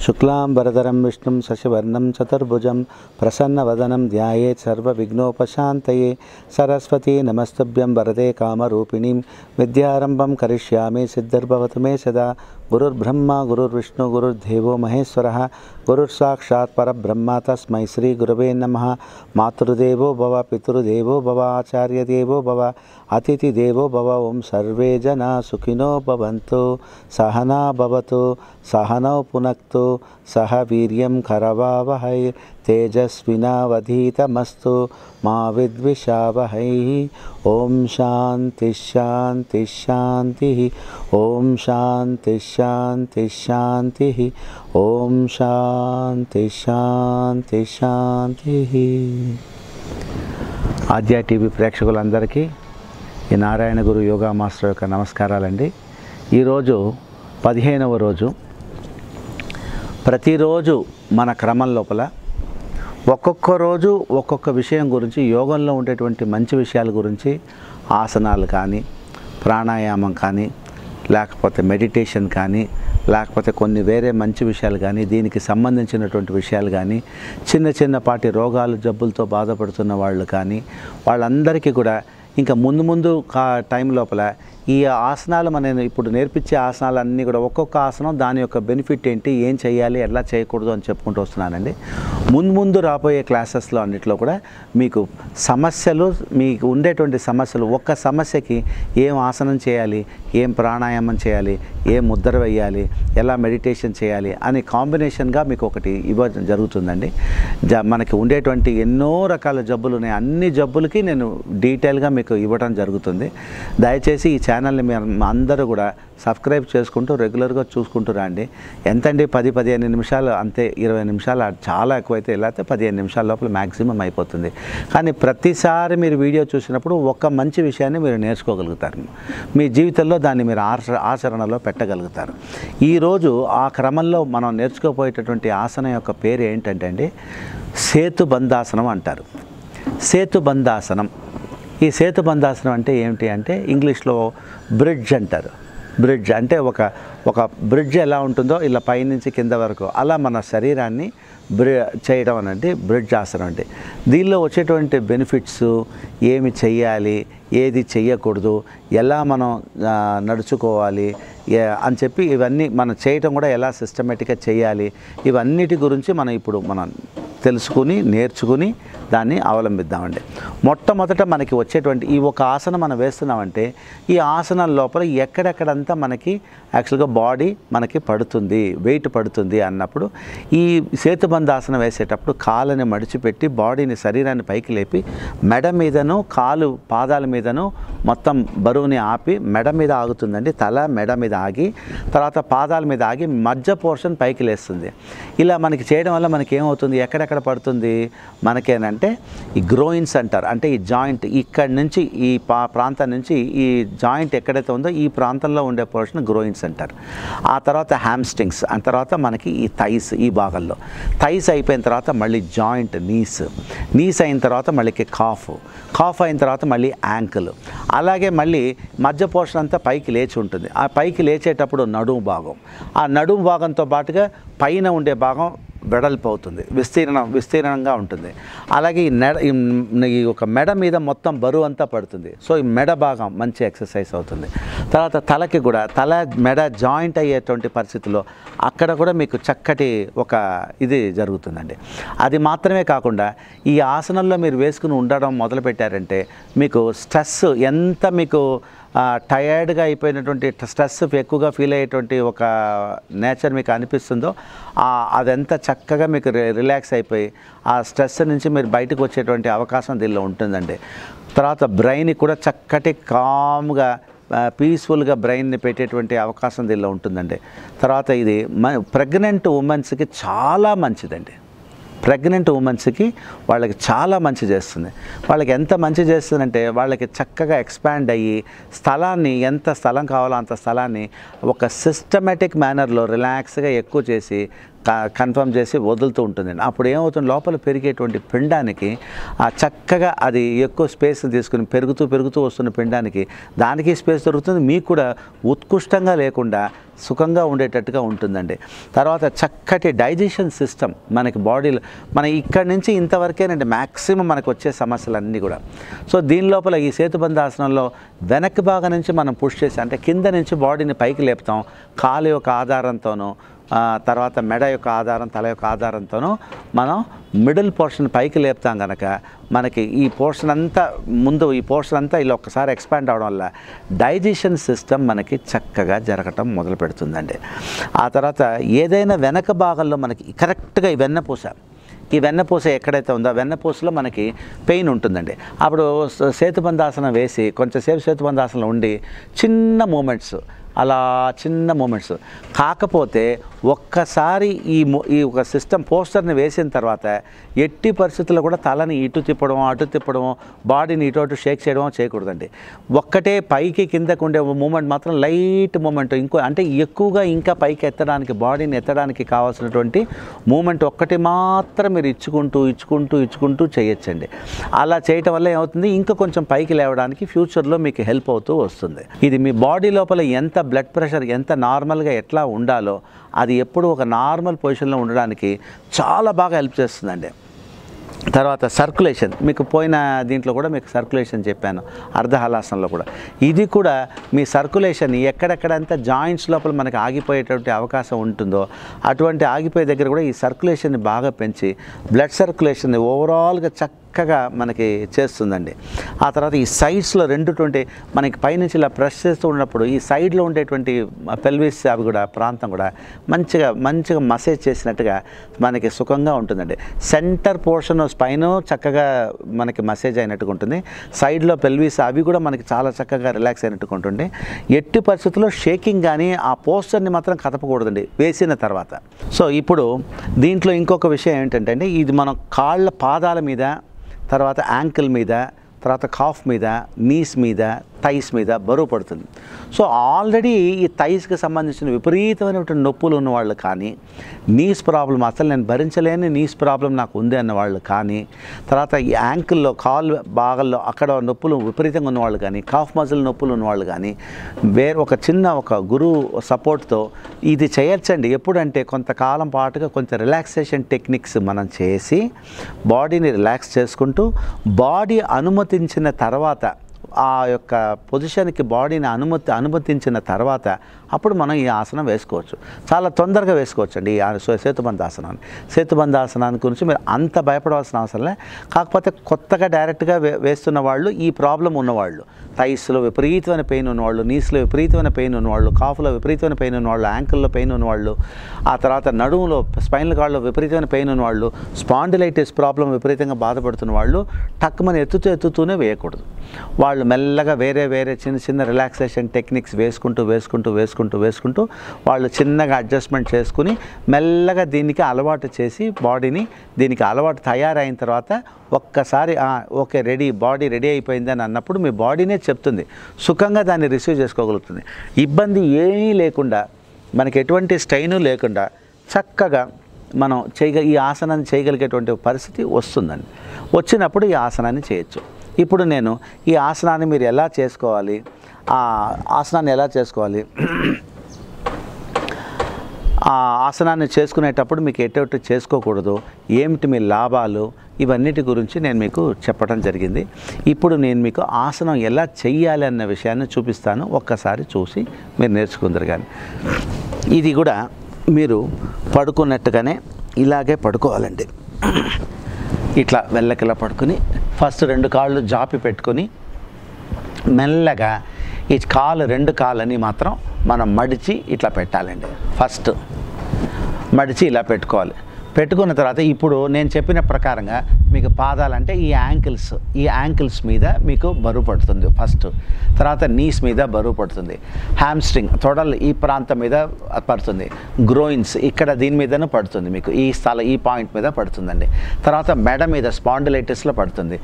శుక్లాంబరధరం విష్ణుం శశివర్ణం చతుర్భుజం ప్రసన్నవదనం ధ్యాయేత్ సర్వవిఘ్నోపశాంతయే సరస్వతీ నమస్తభ్యం వరదే కామరూపిణీం విద్యారంభం కరిష్యామి సిద్ధిర్భవతు మే సదా గురుర్బ్రహ్మ గురుర్విష్ణు గురుర్దేవో మహేశ్వర గురుర్సాక్షాత్ పరబ్రహ్మ తస్మై శ్రీ గురవే నమ మాతృదేవో భవ పితృదేవో భవ ఆచార్యదేవో భవ అతిథిదేవో భవ ఓం సర్వే జనా సుఖినో భవంతు సహనా భవతు సహనౌ పునక్తు సహ వీర్యం కరవావహై తేజస్వినావధీతమస్తు మా విద్విషావహై ఓం శాంతి శాంతి శాంతి ఓం శాంతి శాంతి శాంతి ఓం శాంతి శాంతి శాంతి ఆద్యా టీవీ ప్రేక్షకులందరికీ ఈ నారాయణ గురు యోగా మాస్టర్ యొక్క నమస్కారాలండి ఈరోజు పదిహేనవ రోజు ప్రతిరోజు మన క్రమం లోపల ఒక్కొక్క రోజు ఒక్కొక్క విషయం గురించి యోగంలో ఉండేటువంటి మంచి విషయాల గురించి ఆసనాలు కానీ ప్రాణాయామం కానీ లేకపోతే మెడిటేషన్ కానీ లేకపోతే కొన్ని వేరే మంచి విషయాలు కానీ దీనికి సంబంధించినటువంటి విషయాలు కానీ చిన్న చిన్నపాటి రోగాలు జబ్బులతో బాధపడుతున్న వాళ్ళు కానీ వాళ్ళందరికీ కూడా ఇంకా ముందు ముందు కా టైం లోపల ఈ ఆసనాలు మనం ఇప్పుడు నేర్పించే ఆసనాలు అన్నీ కూడా ఒక్కొక్క ఆసనం దాని యొక్క బెనిఫిట్ ఏంటి ఏం చేయాలి ఎలా చేయకూడదు అని చెప్పుకుంటూ వస్తున్నానండి ముందు ముందు రాబోయే క్లాసెస్లో అన్నిట్లో కూడా మీకు సమస్యలు మీకు ఉండేటువంటి సమస్యలు ఒక్క సమస్యకి ఏం ఆసనం చేయాలి ఏం ప్రాణాయామం చేయాలి ఏం ముద్ర వేయాలి ఎలా మెడిటేషన్ చేయాలి అని కాంబినేషన్గా మీకు ఒకటి ఇవ్వడం జరుగుతుందండి జ మనకి ఉండేటువంటి ఎన్నో రకాల జబ్బులు ఉన్నాయి అన్ని జబ్బులకి నేను డీటెయిల్గా మీకు ఇవ్వడం జరుగుతుంది దయచేసి ఈ ఛానల్ని మీరు అందరూ కూడా సబ్స్క్రైబ్ చేసుకుంటూ రెగ్యులర్గా చూసుకుంటూ రండి ఎంతండి పది పదిహేను నిమిషాలు అంతే ఇరవై నిమిషాలు చాలా ఎక్కువైతే ఎలా అయితే పదిహేను నిమిషాల లోపల మ్యాక్సిమం అయిపోతుంది కానీ ప్రతిసారి మీరు వీడియో చూసినప్పుడు ఒక మంచి విషయాన్ని మీరు నేర్చుకోగలుగుతారు మీ జీవితంలో దాన్ని మీరు ఆచ ఆచరణలో పెట్టగలుగుతారు ఈరోజు ఆ క్రమంలో మనం నేర్చుకోపోయేటటువంటి ఆసనం యొక్క పేరు ఏంటంటే అండి సేతు బంధాసనం అంటారు సేతు బంధాసనం ఈ సేతు బంధాసనం అంటే ఏమిటి అంటే ఇంగ్లీష్లో బ్రిడ్జ్ అంటారు బ్రిడ్జ్ అంటే ఒక ఒక బ్రిడ్జ్ ఎలా ఉంటుందో ఇలా పైనుంచి కింద వరకు అలా మన శరీరాన్ని బ్రి చేయడం అనండి బ్రిడ్జ్ ఆసనం అంటే దీనిలో వచ్చేటువంటి బెనిఫిట్స్ ఏమి చెయ్యాలి ఏది చెయ్యకూడదు ఎలా మనం ఆ, నడుచుకోవాలి ఏ- అని చెప్పి ఇవన్నీ మనం చేయటం కూడా ఎలా సిస్టమేటిక్గా చేయాలి ఇవన్నిటి గురించి మనం ఇప్పుడు మనం తెలుసుకుని నేర్చుకుని దాన్ని అవలంబిద్దామండి మొట్టమొదట మనకి వచ్చేటువంటి ఈ ఒక ఆసనం మనం వేస్తున్నామంటే ఈ ఆసనం లోపల ఎక్కడెక్కడంతా మనకి యాక్చువల్గా బాడీ మనకి పడుతుంది వెయిట్ పడుతుంది అన్నప్పుడు ఈ సేతుబంధ ఆసనం వేసేటప్పుడు కాళ్ళని మడిచిపెట్టి బాడీని శరీరాన్ని పైకి లేపి మెడ మీదను కాలు పాదాల మీదను మొత్తం బరువుని ఆపి మెడ మీద ఆగుతుందండి తల మెడ మీద ఆగి తర్వాత పాదాల మీద ఆగి మధ్య పోర్షన్ పైకి లేస్తుంది ఇలా మనకి చేయడం వల్ల మనకి ఏమవుతుంది ఎక్కడెక్కడ పడుతుంది మనకేనంటే ఈ గ్రోయిన్స్ అంటారు అంటే ఈ జాయింట్ ఇక్కడి నుంచి ఈ పా ప్రాంతం నుంచి ఈ జాయింట్ ఎక్కడైతే ఉందో ఈ ప్రాంతంలో ఉండే పోర్షన్ గ్రోయిన్స్ అంటారు ఆ తర్వాత హ్యామ్స్టింగ్స్ ఆ తర్వాత మనకి ఈ థైస్ ఈ భాగంలో థైస్ అయిపోయిన తర్వాత మళ్ళీ జాయింట్ నీస్ నీస్ అయిన తర్వాత మళ్ళీ కాఫ్ కాఫ్ అయిన తర్వాత మళ్ళీ యాంకిల్ అలాగే మళ్ళీ మధ్య పోర్షన్ అంతా పైకి లేచి ఉంటుంది ఆ పైకి లేచేటప్పుడు నడుము భాగం ఆ నడుము భాగంతో పాటుగా పైన ఉండే భాగం వెడల్పు అవుతుంది విస్తీర్ణం విస్తీర్ణంగా ఉంటుంది అలాగే ఈ నెడ ఈ మ్- ఈ ఒక మెడ మీద మొత్తం బరువు అంతా పడుతుంది సో ఈ మెడ భాగం మంచి ఎక్సర్సైజ్ అవుతుంది తర్వాత తలకి కూడా తల మెడ జాయింట్ అయ్యేటువంటి పరిస్థితుల్లో అక్కడ కూడా మీకు చక్కటి ఒక ఇది జరుగుతుందండి అది మాత్రమే కాకుండా ఈ ఆసనంలో మీరు వేసుకుని ఉండడం మొదలు పెట్టారంటే మీకు స్ట్రెస్ ఎంత మీకు టయర్డ్గా అయిపోయినటువంటి స్ట్రెస్ ఎక్కువగా ఫీల్ అయ్యేటువంటి ఒక నేచర్ మీకు అనిపిస్తుందో ఆ, అదంతా చక్కగా మీకు రి- రిలాక్స్ అయిపోయి ఆ స్ట్రెస్ నుంచి మీరు బయటకు వచ్చేటువంటి అవకాశం దీనిలో ఉంటుందండి తర్వాత బ్రెయిన్ కూడా చక్కటి కామ్గా పీస్ఫుల్గా బ్రెయిన్ని పెట్టేటువంటి అవకాశం దీనిలో ఉంటుందండి తర్వాత ఇది మ ప్రెగ్నెంట్ ఉమెన్స్కి చాలా మంచిదండి ప్రెగ్నెంట్ ఉమెన్స్కి వాళ్ళకి చాలా మంచి చేస్తుంది వాళ్ళకి ఎంత మంచి చేస్తుందంటే వాళ్ళకి చక్కగా ఎక్స్పాండ్ అయ్యి స్థలాన్ని ఎంత స్థలం కావాలో అంత స్థలాన్ని ఒక సిస్టమేటిక్ మేనర్లో రిలాక్స్గా ఎక్కువ చేసి కన్ఫర్మ్ చేసి వదులుతూ ఉంటుందండి అప్పుడు ఏమవుతుంది లోపల పెరిగేటువంటి పిండానికి ఆ చక్కగా అది ఎక్కువ స్పేస్ తీసుకుని పెరుగుతూ పెరుగుతూ వస్తున్న పిండానికి దానికి స్పేస్ దొరుకుతుంది మీకు కూడా ఉత్కృష్టంగా లేకుండా సుఖంగా ఉండేటట్టుగా ఉంటుందండి తర్వాత చక్కటి డైజెషన్ సిస్టమ్ మనకి బాడీలో మన ఇక్కడి నుంచి ఇంతవరకేనండి మ్యాక్సిమం మనకు వచ్చే సమస్యలన్నీ కూడా సో దీని లోపల ఈ సేతుబంధాసనంలో వెనక్కి భాగం నుంచి మనం పుష్ చేసి అంటే కింద నుంచి బాడీని పైకి లేపుతాం కాలు యొక్క ఆధారంతోనూ ఆ, తర్వాత మెడ యొక్క ఆధారం తల యొక్క ఆధారంతోనూ మనం మిడిల్ పోర్షన్ పైకి లేపుతాం కనుక మనకి ఈ పోర్షన్ అంతా ముందు ఈ పోర్షన్ అంతా ఇలా ఒక్కసారి ఎక్స్పాండ్ అవడం వల్ల డైజెషన్ సిస్టమ్ మనకి చక్కగా జరగటం మొదలు పెడుతుందండి ఆ తర్వాత ఏదైనా వెనక భాగంలో మనకి కరెక్ట్గా ఈ వెన్నపూస ఈ వెన్నపూస ఎక్కడైతే ఉందో ఆ వెన్నపూసలో మనకి పెయిన్ ఉంటుందండి అప్పుడు స- సేతుబంధాసనం వేసి కొంచెంసేపు సేతుబంధాసనంలో ఉండి చిన్న మూమెంట్స్ అలా చిన్న మూమెంట్స్ కాకపోతే ఒక్కసారి ఈ mo- ఈ ఒక సిస్టమ్ పోస్టర్ని వేసిన తర్వాత ఎట్టి పరిస్థితుల్లో కూడా తలని ఇటు తిప్పడం అటు తిప్పడం బాడీని ఇటు అటు షేక్ చేయడం చేయకూడదండి ఒక్కటే పైకి కిందకు ఉండే మూమెంట్ మాత్రం లైట్ మూమెంట్ ఇంకో అంటే ఎక్కువగా ఇంకా పైకి ఎత్తడానికి బాడీని ఎత్తడానికి కావాల్సినటువంటి మూమెంట్ ఒక్కటి మాత్రం మీరు ఇచ్చుకుంటూ ఇచ్చుకుంటూ ఇచ్చుకుంటూ చేయొచ్చండి అలా చేయటం వల్ల ఏమవుతుంది ఇంకా కొంచెం పైకి లేవడానికి ఫ్యూచర్లో మీకు హెల్ప్ అవుతూ వస్తుంది ఇది మీ బాడీ లోపల ఎంత బ్లడ్ ప్రెషర్ ఎంత నార్మల్గా ఎట్లా ఉండాలో అది ఎప్పుడు ఒక నార్మల్ పొజిషన్లో ఉండడానికి చాలా బాగా హెల్ప్ చేస్తుందండి తర్వాత సర్క్యులేషన్ మీకు పోయిన దీంట్లో కూడా మీకు సర్క్యులేషన్ చెప్పాను అర్ధహలాసనంలో కూడా ఇది కూడా మీ సర్క్యులేషన్ ఎక్కడెక్కడంతా జాయింట్స్ లోపల మనకి ఆగిపోయేటువంటి అవకాశం ఉంటుందో అటువంటి ఆగిపోయే దగ్గర కూడా ఈ సర్క్యులేషన్ని బాగా పెంచి బ్లడ్ సర్క్యులేషన్ని ఓవరాల్గా చక్కగా మనకి చేస్తుందండి ఆ తర్వాత ఈ సైడ్స్లో రెండుటువంటి మనకి పైనుంచి ఇలా ప్రెస్ చేస్తూ ఉన్నప్పుడు ఈ సైడ్లో ఉండేటువంటి పెల్విస్ అవి కూడా ప్రాంతం కూడా మంచిగా మంచిగా మసేజ్ చేసినట్టుగా మనకి సుఖంగా ఉంటుందండి సెంటర్ పోర్షన్ స్పైన్ చక్కగా మనకి మసేజ్ అయినట్టుగా ఉంటుంది సైడ్లో పెల్విస్ అవి కూడా మనకి చాలా చక్కగా రిలాక్స్ అయినట్టుగా ఉంటుంది ఎట్టి పరిస్థితుల్లో షేకింగ్ కానీ ఆ పోస్టర్ని మాత్రం కదపకూడదండి వేసిన తర్వాత సో ఇప్పుడు దీంట్లో ఇంకొక విషయం ఏంటంటే అండి ఇది మనం కాళ్ళ పాదాల మీద తర్వాత యాంకిల్ మీద తర్వాత కాఫ్ మీద నీస్ మీద థైస్ మీద బరువు పడుతుంది సో ఆల్రెడీ ఈ థైస్కి సంబంధించిన విపరీతమైనటువంటి నొప్పులు ఉన్న వాళ్ళు కానీ నీస్ ప్రాబ్లం అసలు నేను భరించలేని నీస్ ప్రాబ్లం నాకు ఉంది అన్న వాళ్ళు కానీ తర్వాత ఈ యాంకిల్లో కాల్ భాగంలో అక్కడ నొప్పులు విపరీతంగా ఉన్నవాళ్ళు కానీ కాఫ్ మజిల్ నొప్పులు ఉన్నవాళ్ళు కానీ వేరే ఒక చిన్న ఒక గురువు సపోర్ట్తో ఇది చేయొచ్చండి ఎప్పుడంటే కొంతకాలం పాటుగా కొంచెం రిలాక్సేషన్ టెక్నిక్స్ మనం చేసి బాడీని రిలాక్స్ చేసుకుంటూ బాడీ అనుమతించిన తర్వాత ఆ యొక్క పొజిషన్కి బాడీని అనుమతి అనుమతించిన తర్వాత అప్పుడు మనం ఈ ఆసనం వేసుకోవచ్చు చాలా తొందరగా వేసుకోవచ్చు అండి ఈ ఆ- సో- సేతుబంధ ఆసనాన్ని సేతుబంధ ఆసనాన్ని గురించి మీరు అంత భయపడవలసిన అవసరం లే కాకపోతే కొత్తగా డైరెక్ట్గా వే వేస్తున్న వాళ్ళు ఈ ప్రాబ్లం ఉన్నవాళ్ళు థైస్లో విపరీతమైన పెయిన్ ఉన్నవాళ్ళు నీస్లో విపరీతమైన పెయిన్ ఉన్నవాళ్ళు కాఫ్లో విపరీతమైన పెయిన్ ఉన్నవాళ్ళు యాంకిల్లో పెయిన్ ఉన్నవాళ్ళు ఆ తర్వాత నడుములో స్పైనల్ కార్డ్లో విపరీతమైన పెయిన్ ఉన్నవాళ్ళు స్పాండిలైటిస్ ప్రాబ్లం విపరీతంగా బాధపడుతున్న వాళ్ళు టక్కుమని ఎత్తుతూ ఎత్తుతూనే వేయకూడదు వాళ్ళు మెల్లగా వేరే వేరే చిన్న చిన్న రిలాక్సేషన్ టెక్నిక్స్ వేసుకుంటూ వేసుకుంటూ వేసుకుంటూ వేసుకుంటూ వాళ్ళు చిన్నగా అడ్జస్ట్మెంట్ చేసుకుని మెల్లగా దీనికి అలవాటు చేసి బాడీని దీనికి అలవాటు తయారైన తర్వాత ఒక్కసారి "ఆ, ఓకే రెడీ బాడీ రెడీ అయిపోయింది అని అన్నప్పుడు మీ బాడీనే చెప్తుంది సుఖంగా దాన్ని రిసీవ్ చేసుకోగలుగుతుంది ఇబ్బంది ఏమీ లేకుండా మనకి ఎటువంటి స్ట్రైను లేకుండా చక్కగా మనం చేయగ ఈ ఆసనాన్ని చేయగలిగేటువంటి పరిస్థితి వస్తుందండి వచ్చినప్పుడు ఈ ఆసనాన్ని చేయొచ్చు ఇప్పుడు నేను ఈ ఆసనాన్ని మీరు ఎలా చేసుకోవాలి ఆ ఆసనాన్ని ఎలా చేసుకోవాలి ఆ ఆసనాన్ని చేసుకునేటప్పుడు మీకు ఎటువంటి చేసుకోకూడదు ఏమిటి మీ లాభాలు ఇవన్నిటి గురించి నేను మీకు చెప్పడం జరిగింది ఇప్పుడు నేను మీకు ఆసనం ఎలా చెయ్యాలి అన్న విషయాన్ని చూపిస్తాను ఒక్కసారి చూసి మీరు నేర్చుకుందరు కానీ ఇది కూడా మీరు పడుకున్నట్టుగానే ఇలాగే పడుకోవాలండి ఇట్లా వెళ్ళకిలా పడుకుని ఫస్ట్ రెండు కాళ్ళు జాపి పెట్టుకొని మెల్లగా ఈ కాలు రెండు కాళ్ళని మాత్రం మనం మడిచి ఇట్లా పెట్టాలండి ఫస్ట్ మడిచి ఇలా పెట్టుకోవాలి పెట్టుకున్న తర్వాత ఇప్పుడు నేను చెప్పిన ప్రకారంగా మీకు పాదాలంటే ఈ యాంకిల్స్ ఈ యాంకిల్స్ మీద మీకు బరువు పడుతుంది ఫస్ట్ తర్వాత నీస్ మీద బరువు పడుతుంది హ్యామ్స్ట్రింగ్ తొడలు ఈ ప్రాంతం మీద పడుతుంది గ్రోయిన్స్ ఇక్కడ దీని మీదను పడుతుంది మీకు ఈ స్థల ఈ పాయింట్ మీద పడుతుందండి తర్వాత మెడ మీద స్పాండిలైటిస్లో పడుతుంది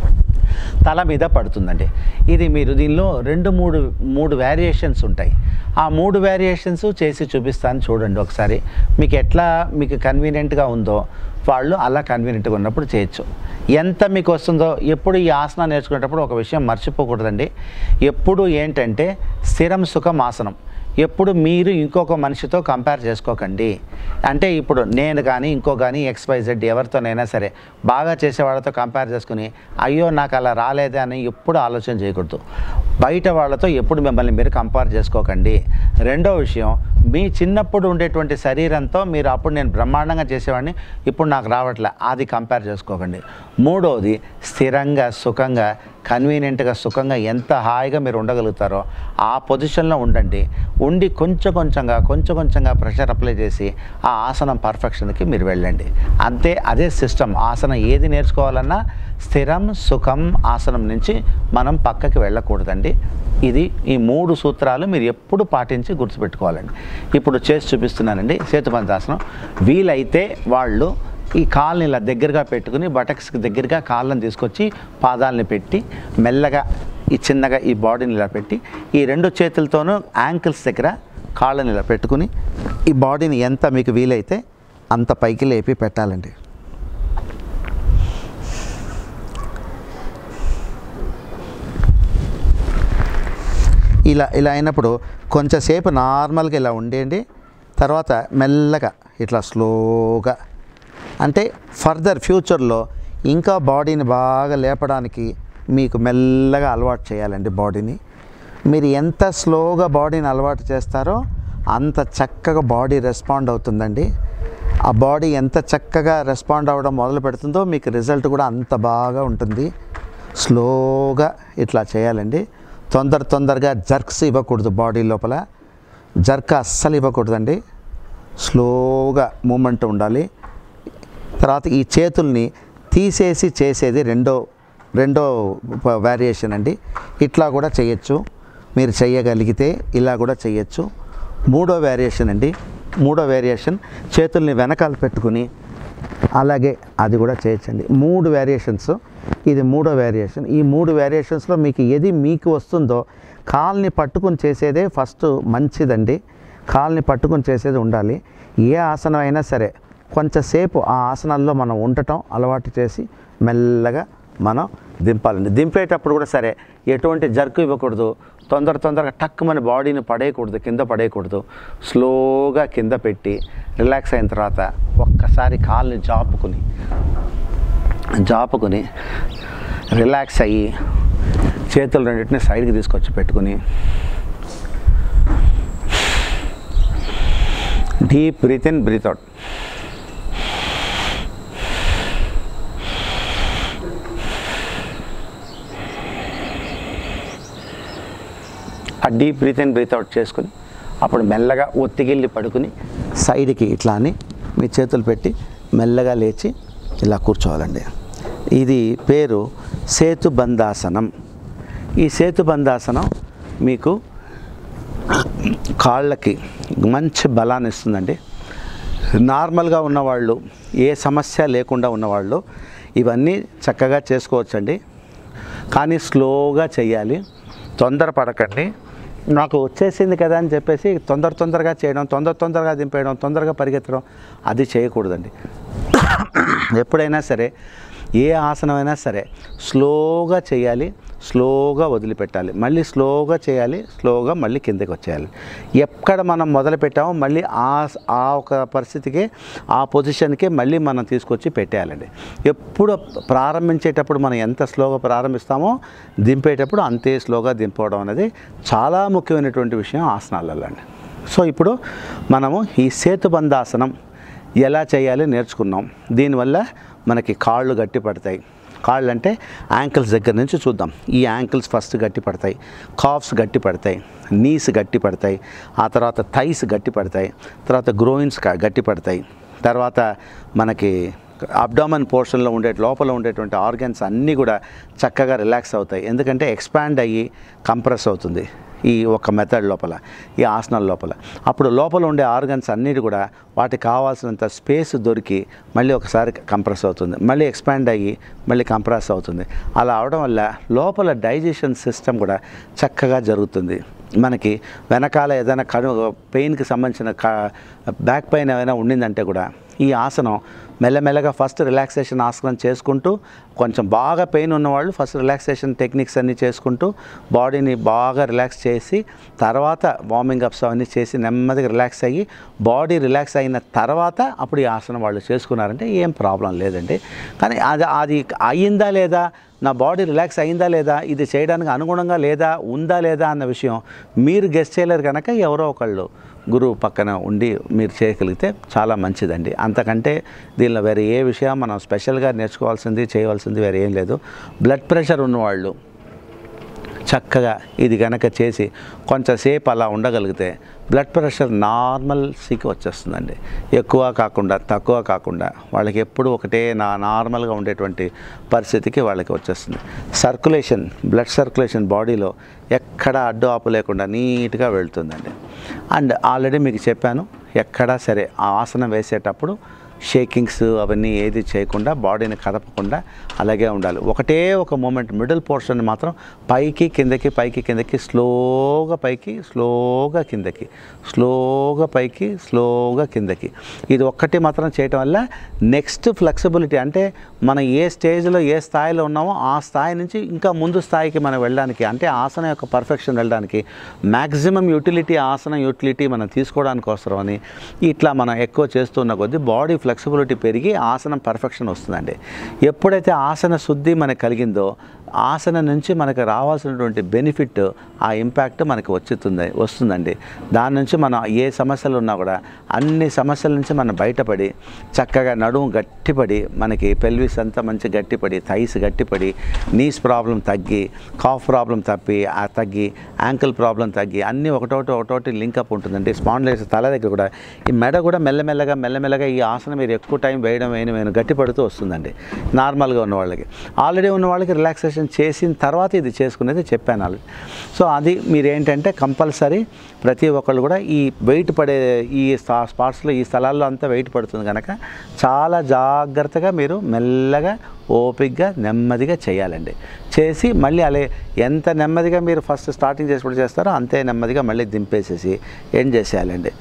తల మీద పడుతుందండి ఇది మీరు దీనిలో రెండు మూడు మూడు వేరియేషన్స్ ఉంటాయి ఆ మూడు వేరియేషన్స్ చేసి చూపిస్తాను చూడండి ఒకసారి మీకు ఎట్లా మీకు కన్వీనియంట్గా ఉందో వాళ్ళు అలా కన్వీనియంట్గా ఉన్నప్పుడు చేయొచ్చు ఎంత మీకు వస్తుందో ఎప్పుడు ఈ ఆసనం నేర్చుకునేటప్పుడు ఒక విషయం మర్చిపోకూడదండి ఎప్పుడు ఏంటంటే స్థిరం సుఖం ఆసనం ఎప్పుడు మీరు ఇంకొక మనిషితో కంపేర్ చేసుకోకండి అంటే ఇప్పుడు నేను కానీ ఇంకో కానీ ఎక్స్వైజెడ్ ఎవరితోనైనా సరే బాగా చేసే వాళ్ళతో కంపేర్ చేసుకుని అయ్యో నాకు అలా రాలేదే అని ఎప్పుడు ఆలోచన చేయకూడదు బయట వాళ్ళతో ఎప్పుడు మిమ్మల్ని మీరు కంపేర్ చేసుకోకండి రెండో విషయం మీ చిన్నప్పుడు ఉండేటువంటి శరీరంతో మీరు అప్పుడు నేను బ్రహ్మాండంగా చేసేవాడిని ఇప్పుడు నాకు రావట్లే అది కంపేర్ చేసుకోకండి మూడోది స్థిరంగా సుఖంగా కన్వీనియంట్గా సుఖంగా ఎంత హాయిగా మీరు ఉండగలుగుతారో ఆ పొజిషన్లో ఉండండి ఉండి కొంచెం కొంచెంగా కొంచెం కొంచెంగా ప్రెషర్ అప్లై చేసి ఆ ఆసనం పర్ఫెక్షన్కి మీరు వెళ్ళండి అంతే అదే సిస్టమ్ ఆసనం ఏది నేర్చుకోవాలన్నా స్థిరం సుఖం ఆసనం నుంచి మనం పక్కకి వెళ్ళకూడదండి ఇది ఈ మూడు సూత్రాలు మీరు ఎప్పుడు పాటించి గుర్తుపెట్టుకోవాలండి ఇప్పుడు చేసి చూపిస్తున్నానండి సేతుబంధాసనం వీలైతే వాళ్ళు ఈ కాళ్ళని ఇలా దగ్గరగా పెట్టుకుని బటక్స్కి దగ్గరగా కాళ్ళని తీసుకొచ్చి పాదాలని పెట్టి మెల్లగా ఈ చిన్నగా ఈ బాడీని ఇలా పెట్టి ఈ రెండు చేతులతోనూ యాంకిల్స్ దగ్గర కాళ్ళని ఇలా పెట్టుకుని ఈ బాడీని ఎంత మీకు వీలైతే అంత పైకి లేపి పెట్టాలండి ఇలా ఇలా అయినప్పుడు కొంచెంసేపు నార్మల్గా ఇలా ఉండేయండి తర్వాత మెల్లగా ఇట్లా స్లోగా అంటే ఫర్దర్ ఫ్యూచర్లో ఇంకా బాడీని బాగా లేపడానికి మీకు మెల్లగా అలవాటు చేయాలండి బాడీని మీరు ఎంత స్లోగా బాడీని అలవాటు చేస్తారో అంత చక్కగా బాడీ రెస్పాండ్ అవుతుందండి ఆ బాడీ ఎంత చక్కగా రెస్పాండ్ అవ్వడం మొదలు పెడుతుందో మీకు రిజల్ట్ కూడా అంత బాగా ఉంటుంది స్లోగా ఇట్లా చేయాలండి తొందర తొందరగా జర్క్స్ ఇవ్వకూడదు బాడీ లోపల జర్క్ అస్సలు ఇవ్వకూడదండి స్లోగా మూమెంట్ ఉండాలి తర్వాత ఈ చేతుల్ని తీసేసి చేసేది రెండో రెండో వేరియేషన్ అండి ఇట్లా కూడా చేయొచ్చు మీరు చేయగలిగితే ఇలా కూడా చేయొచ్చు మూడో వేరియేషన్ అండి మూడో వేరియేషన్ చేతుల్ని వెనకాల పెట్టుకుని అలాగే అది కూడా చేయొచ్చండి మూడు వేరియేషన్స్ ఇది మూడో వేరియేషన్ ఈ మూడు వేరియేషన్స్లో మీకు ఏది మీకు వస్తుందో కాల్ని పట్టుకుని చేసేదే ఫస్ట్ మంచిదండి కాల్ని పట్టుకుని చేసేది ఉండాలి ఏ ఆసనం అయినా సరే కొంచెంసేపు ఆ ఆసనాల్లో మనం ఉండటం అలవాటు చేసి మెల్లగా మనం దింపాలండి దింపేటప్పుడు కూడా సరే ఎటువంటి జర్కు ఇవ్వకూడదు తొందర తొందరగా టక్ మన బాడీని పడేయకూడదు కింద పడేయకూడదు స్లోగా కింద పెట్టి రిలాక్స్ అయిన తర్వాత ఒక్కసారి కాల్ని జాపుకుని జాపుకుని రిలాక్స్ అయ్యి చేతులు రెండింటిని సైడ్కి తీసుకొచ్చి పెట్టుకుని deep breath in breath out ఆ deep breath in breath out చేసుకుని అప్పుడు మెల్లగా ఒత్తిగిల్లి పడుకుని సైడ్కి ఇట్లా అని మీ చేతులు పెట్టి మెల్లగా లేచి ఇలా కూర్చోవాలండి ఇది పేరు సేతుబంధాసనం ఈ సేతుబంధాసనం మీకు కాళ్ళకి మంచి బలాన్ని ఇస్తుందండి నార్మల్గా ఉన్నవాళ్ళు ఏ సమస్య లేకుండా ఉన్నవాళ్ళు ఇవన్నీ చక్కగా చేసుకోవచ్చండి కానీ స్లోగా చేయాలి తొందరపడకండి నాకు వచ్చేసింది కదా అని చెప్పేసి తొందర తొందరగా చేయడం తొందర తొందరగా దింపేయడం తొందరగా పరిగెత్తడం అది చేయకూడదండి ఎప్పుడైనా సరే ఏ ఆసనమైనా సరే స్లోగా చేయాలి స్లోగా వదిలిపెట్టాలి మళ్ళీ స్లోగా చేయాలి స్లోగా మళ్ళీ కిందకి వచ్చేయాలి ఎక్కడ మనం మొదలు పెట్టామో మళ్ళీ ఆ ఆ ఒక పరిస్థితికి ఆ పొజిషన్కి మళ్ళీ మనం తీసుకొచ్చి పెట్టేయాలండి ఎప్పుడు ప్రారంభించేటప్పుడు మనం ఎంత స్లోగా ప్రారంభిస్తామో దింపేటప్పుడు అంతే స్లోగా దింపవడం అనేది చాలా ముఖ్యమైనటువంటి విషయం ఆసనాలలో అండి సో ఇప్పుడు మనము ఈ సేతుబంధాసనం ఎలా చేయాలి నేర్చుకున్నాం దీనివల్ల మనకి కాళ్ళు గట్టి పడతాయి కాళ్ళు అంటే యాంకిల్స్ దగ్గర నుంచి చూద్దాం ఈ యాంకిల్స్ ఫస్ట్ గట్టి పడతాయి కాఫ్స్ గట్టి పడతాయి నీస్ గట్టి పడతాయి ఆ తర్వాత థైస్ గట్టి పడతాయి తర్వాత గ్రోయిన్స్ గట్టి పడతాయి తర్వాత మనకి అబ్డామన్ పోర్షన్లో ఉండే లోపల ఉండేటువంటి ఆర్గన్స్ అన్నీ కూడా చక్కగా రిలాక్స్ అవుతాయి ఎందుకంటే ఎక్స్పాండ్ అయ్యి కంప్రెస్ అవుతుంది ఈ ఒక మెథడ్ లోపల ఈ ఆసనాల లోపల అప్పుడు లోపల ఉండే ఆర్గన్స్ అన్నిటి కూడా వాటికి కావాల్సినంత స్పేస్ దొరికి మళ్ళీ ఒకసారి కంప్రెస్ అవుతుంది మళ్ళీ ఎక్స్పాండ్ అయ్యి మళ్ళీ కంప్రెస్ అవుతుంది అలా అవడం వల్ల లోపల డైజెషన్ సిస్టమ్ కూడా చక్కగా జరుగుతుంది మనకి వెనకాల ఏదైనా కను పెయిన్కి సంబంధించిన క బ్యాక్ పెయిన్ ఏమైనా ఉండిందంటే కూడా ఈ ఆసనం మెల్లమెల్లగా ఫస్ట్ రిలాక్సేషన్ ఆసనం చేసుకుంటూ కొంచెం బాగా పెయిన్ ఉన్నవాళ్ళు ఫస్ట్ రిలాక్సేషన్ టెక్నిక్స్ అన్నీ చేసుకుంటూ బాడీని బాగా రిలాక్స్ చేసి తర్వాత వార్మింగ్ అప్స్ అవన్నీ చేసి నెమ్మదిగా రిలాక్స్ అయ్యి బాడీ రిలాక్స్ అయిన తర్వాత అప్పుడు ఈ ఆసనం వాళ్ళు చేసుకున్నారంటే ఏం ప్రాబ్లం లేదండి కానీ అది అది అయ్యిందా లేదా నా బాడీ రిలాక్స్ అయిందా లేదా ఇది చేయడానికి అనుగుణంగా లేదా ఉందా లేదా అన్న విషయం మీరు గెస్ట్ చేయలేరు కనుక ఎవరో ఒకళ్ళు గురువు పక్కన ఉండి మీరు చేయగలిగితే చాలా మంచిదండి అంతకంటే దీనిలో వేరే ఏ విషయం మనం స్పెషల్గా నేర్చుకోవాల్సింది చేయవలసింది వేరే ఏం లేదు బ్లడ్ ప్రెషర్ ఉన్నవాళ్ళు చక్కగా ఇది కనుక చేసి కొంచెంసేపు అలా ఉండగలిగితే బ్లడ్ ప్రెషర్ నార్మల్సీకి వచ్చేస్తుందండి ఎక్కువ కాకుండా తక్కువ కాకుండా వాళ్ళకి ఎప్పుడు ఒకటే నా నార్మల్గా ఉండేటువంటి పరిస్థితికి వాళ్ళకి వచ్చేస్తుంది సర్క్యులేషన్ బ్లడ్ సర్క్యులేషన్ బాడీలో ఎక్కడ అడ్డు ఆపు లేకుండా నీట్గా వెళ్తుందండి అండ్ ఆల్రెడీ మీకు చెప్పాను ఎక్కడా సరే ఆ ఆసనం వేసేటప్పుడు షేకింగ్స్ అవన్నీ ఏది చేయకుండా బాడీని కదపకుండా అలాగే ఉండాలి ఒకటే ఒక మూమెంట్ మిడిల్ పోర్షన్ మాత్రం పైకి కిందకి పైకి కిందకి స్లోగా పైకి స్లోగా కిందకి స్లోగా పైకి స్లోగా కిందకి ఇది ఒక్కటి మాత్రం చేయటం వల్ల నెక్స్ట్ ఫ్లెక్సిబిలిటీ అంటే మనం ఏ స్టేజ్లో ఏ స్థాయిలో ఉన్నామో ఆ స్థాయి నుంచి ఇంకా ముందు స్థాయికి మనం వెళ్ళడానికి అంటే ఆసనం యొక్క పర్ఫెక్షన్ వెళ్ళడానికి మ్యాక్సిమం యూటిలిటీ ఆసనం యూటిలిటీ మనం తీసుకోవడానికి అవసరమని ఇట్లా మనం ఎక్కువ చేస్తున్న కొద్దీ బాడీ ఫ్లెక్సిబిలిటీ పెరిగి ఆసనం పర్ఫెక్షన్ వస్తుందండి ఎప్పుడైతే ఆసన శుద్ధి మనకు కలిగిందో ఆసన నుంచి మనకు రావాల్సినటువంటి బెనిఫిట్ ఆ ఇంపాక్ట్ మనకి వచ్చుతుంది వస్తుందండి దాని నుంచి మనం ఏ సమస్యలు ఉన్నా కూడా అన్ని సమస్యల నుంచి మనం బయటపడి చక్కగా నడుము గట్టిపడి మనకి పెల్విస్ అంతా మంచి గట్టిపడి థైస్ గట్టిపడి నీస్ ప్రాబ్లం తగ్గి కాఫ్ ప్రాబ్లం తప్పి ఆ తగ్గి యాంకిల్ ప్రాబ్లం తగ్గి అన్నీ ఒకటోటి ఒకటోటి లింకప్ ఉంటుందండి స్పాండ్లైస్ తల దగ్గర కూడా ఈ మెడ కూడా మెల్లమెల్లగా మెల్లమెల్లగా ఈ ఆసనం మీరు ఎక్కువ టైం వేయడం వేయడం వేయడం గట్టిపడుతూ వస్తుందండి నార్మల్గా ఉన్న వాళ్ళకి ఆల్రెడీ ఉన్న వాళ్ళకి రిలాక్సేషన్ చేసిన తర్వాత ఇది చేసుకునేది చెప్పాను ఆల్రెడీ సో అది మీరు ఏంటంటే కంపల్సరీ ప్రతి ఒక్కళ్ళు కూడా ఈ వెయిట్ పడే ఈ స్పా- స్పాట్స్లో ఈ స్థలాల్లో అంతా వెయిట్ పడుతుంది కనుక చాలా జాగ్రత్తగా మీరు మెల్లగా ఓపిక్గా నెమ్మదిగా చేయాలండి చేసి మళ్ళీ అలా ఎంత నెమ్మదిగా మీరు ఫస్ట్ స్టార్టింగ్ చేసినప్పుడు చేస్తారో అంతే నెమ్మదిగా మళ్ళీ దింపేసేసి ఏం చేసేయాలండి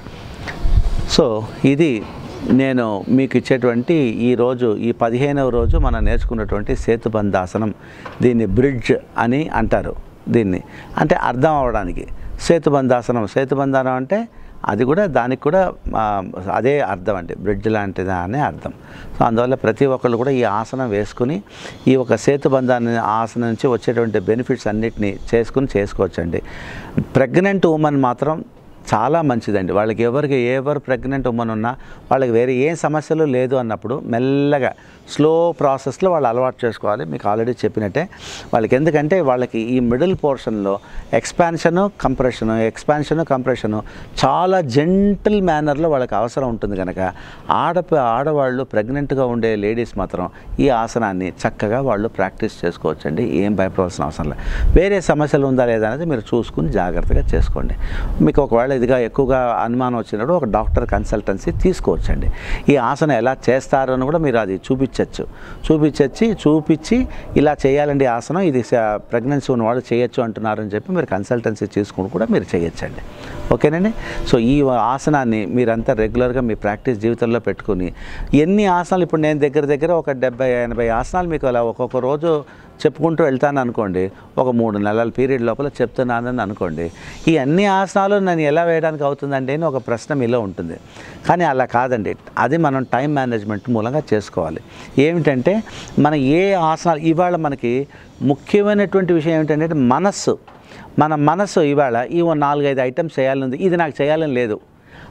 సో ఇది నేను మీకు ఇచ్చేటువంటి ఈ రోజు ఈ పదిహేనవ రోజు మనం నేర్చుకున్నటువంటి సేతుబంధాసనం దీన్ని బ్రిడ్జ్ అని అంటారు దీన్ని అంటే అర్థం అవడానికి సేతుబంధాసనం సేతుబంధానం అంటే అది కూడా దానికి కూడా ఆ, అదే అర్థం అండి బ్రిడ్జ్ లాంటిదా అనే అర్థం సో అందువల్ల ప్రతి ఒక్కళ్ళు కూడా ఈ ఆసనం వేసుకుని ఈ ఒక సేతుబంధాన్ని ఆసనం నుంచి వచ్చేటువంటి బెనిఫిట్స్ అన్నిటినీ చేసుకుని చేసుకోవచ్చండి ప్రెగ్నెంట్ ఉమెన్ మాత్రం చాలా మంచిదండి వాళ్ళకి ఎవరికి ఎవరు ప్రెగ్నెంట్ ఉమ్మన్ ఉన్నా వాళ్ళకి వేరే ఏ సమస్యలు లేదు అన్నప్పుడు మెల్లగా స్లో ప్రాసెస్లో వాళ్ళు అలవాటు చేసుకోవాలి మీకు ఆల్రెడీ చెప్పినట్టే వాళ్ళకి ఎందుకంటే వాళ్ళకి ఈ మిడిల్ పోర్షన్లో ఎక్స్పాన్షను కంప్రెషను ఎక్స్పాన్షను కంప్రెషను చాలా జెంటల్ మేనర్లో వాళ్ళకి అవసరం ఉంటుంది కనుక ఆడ ఆడవాళ్ళు ప్రెగ్నెంట్గా ఉండే లేడీస్ మాత్రం ఈ ఆసనాన్ని చక్కగా వాళ్ళు ప్రాక్టీస్ చేసుకోవచ్చండి ఏం భయపడవలసిన అవసరం లేదు వేరే సమస్యలు ఉందా లేదా అనేది మీరు చూసుకుని జాగ్రత్తగా చేసుకోండి మీకు ఒకవేళ ఇదిగా ఎక్కువగా అనుమానం వచ్చినప్పుడు ఒక డాక్టర్ కన్సల్టెన్సీ తీసుకోవచ్చండి ఈ ఆసనం ఎలా చేస్తారు అని కూడా మీరు అది చూపించవచ్చు చూపించచ్చి చూపించి ఇలా చేయాలండి ఈ ఆసనం ఇది ప్రెగ్నెన్సీ ఉన్న వాళ్ళు చేయొచ్చు అంటున్నారని చెప్పి మీరు కన్సల్టెన్సీ తీసుకుని కూడా మీరు చేయొచ్చండి ఓకేనండి సో ఈ ఆసనాన్ని మీరంతా రెగ్యులర్గా మీ ప్రాక్టీస్ జీవితంలో పెట్టుకుని ఎన్ని ఆసనాలు ఇప్పుడు నేను దగ్గర దగ్గర ఒక డెబ్బై ఎనభై ఆసనాలు మీకు అలా ఒక్కొక్క రోజు చెప్పుకుంటూ వెళ్తాను అనుకోండి ఒక మూడు నెలల పీరియడ్ లోపల చెప్తున్నానని అనుకోండి ఈ అన్ని ఆసనాలు నేను ఎలా వేయడానికి అవుతుందండి అని ఒక ప్రశ్న మీలో ఉంటుంది కానీ అలా కాదండి అది మనం టైం మేనేజ్మెంట్ మూలంగా చేసుకోవాలి ఏమిటంటే మన ఏ ఆసనాలు ఇవాళ మనకి ముఖ్యమైనటువంటి విషయం ఏమిటంటే మనస్సు మన మనస్సు ఇవాళ ఈ ఓ నాలుగైదు ఐటమ్స్ చేయాలని ఉంది ఇది నాకు చేయాలని లేదు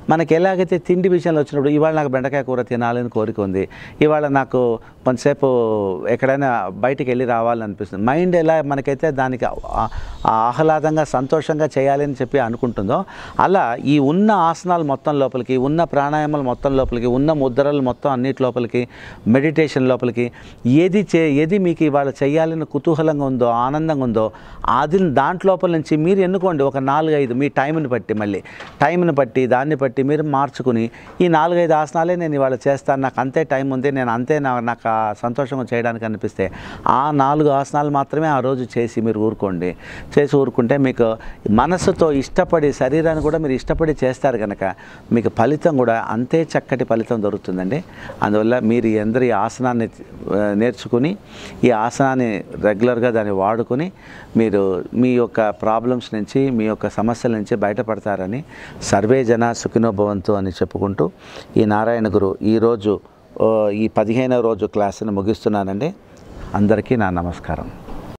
మనకి ఎలాగైతే తిండి విషయంలో వచ్చినప్పుడు ఇవాళ నాకు బెండకాయ కూర తినాలని కోరిక ఉంది ఇవాళ నాకు కొంతసేపు ఎక్కడైనా బయటికి వెళ్ళి రావాలని అనిపిస్తుంది మైండ్ ఎలా మనకైతే దానికి ఆ- ఆ ఆహ్లాదంగా సంతోషంగా చేయాలని చెప్పి అనుకుంటుందో అలా ఈ ఉన్న ఆసనాలు మొత్తం లోపలికి ఉన్న ప్రాణాయామాలు మొత్తం లోపలికి ఉన్న ముద్రలు మొత్తం అన్నిటి లోపలికి మెడిటేషన్ లోపలికి ఏది చే ఏది మీకు ఇవాళ చేయాలని కుతూహలంగా ఉందో ఆనందంగా ఉందో అది దాంట్లోపల నుంచి మీరు ఎన్నుకోండి ఒక నాలుగైదు మీ టైంని బట్టి మళ్ళీ టైంని బట్టి దాన్ని బట్టి మీరు మార్చుకుని ఈ నాలుగైదు ఆసనాలే నేను ఇవాళ చేస్తాను నాకు అంతే టైం ఉంది నేను అంతే నా నాకు ఆ సంతోషంగా చేయడానికి అనిపిస్తే ఆ నాలుగు ఆసనాలు మాత్రమే ఆ రోజు చేసి మీరు ఊరుకోండి చేసి ఊరుకుంటే మీకు మనసుతో ఇష్టపడి శరీరాన్ని కూడా మీరు ఇష్టపడి చేస్తారు కనుక మీకు ఫలితం కూడా అంతే చక్కటి ఫలితం దొరుకుతుందండి అందువల్ల మీరు ఈ అందరి ఆసనాన్ని ఆ, నేర్చుకుని ఈ ఆసనాన్ని రెగ్యులర్గా దాన్ని వాడుకొని మీరు మీ యొక్క ప్రాబ్లమ్స్ నుంచి మీ యొక్క సమస్యల నుంచి బయటపడతారని సర్వే జన సుఖినో భవంతు అని చెప్పుకుంటూ ఈ నారాయణ గురు ఈరోజు ఆ, ఈ పదిహేనవ రోజు క్లాసును ముగిస్తున్నానండి అందరికీ నా నమస్కారం